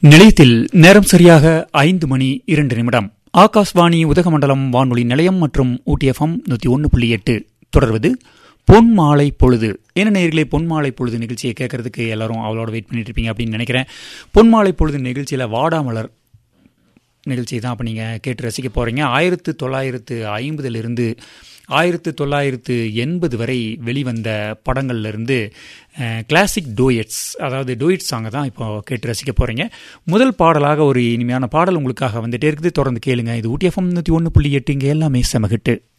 நிலையத்தில் நேரம் சரியாக ஐந்து மணி இரண்டு நிமிடம் ஆகாஷ்வாணி உதகமண்டலம் வானொலி நிலையம் மற்றும் ஊட்டிஎஃப்எம் நூற்றி ஒன்று புள்ளி எட்டு தொடர்வது பொன் மாலை பொழுது என்ன நேர்களே பொன் மாலை பொழுது நிகழ்ச்சியை கேட்கறதுக்கு எல்லாரும் அவளோட வெயிட் பண்ணிட்டு இருப்பீங்க அப்படின்னு நினைக்கிறேன் பொன் மாலை பொழுது நிகழ்ச்சியில் வாடாமலர் நிகழ்ச்சி தான் அப்போ நீங்கள் கேட்டு ரசிக்க போகிறீங்க ஆயிரத்து தொள்ளாயிரத்து ஐம்பதுலேருந்து ஆயிரத்து தொள்ளாயிரத்து எண்பது வரை வெளிவந்த படங்கள்லேருந்து கிளாசிக் டூயட்ஸ் அதாவது டூயட் சாங்கை தான் இப்போ கேட்டு ரசிக்க போகிறீங்க முதல் பாடலாக ஒரு இனிமையான பாடல் உங்களுக்காக வந்துட்டே இருக்குது தொடர்ந்து கேளுங்க இது ஊட்டிஎஃப்எம் நூற்றி ஒன்று புள்ளி எட்டு இங்கே எல்லாமே செமகிட்டு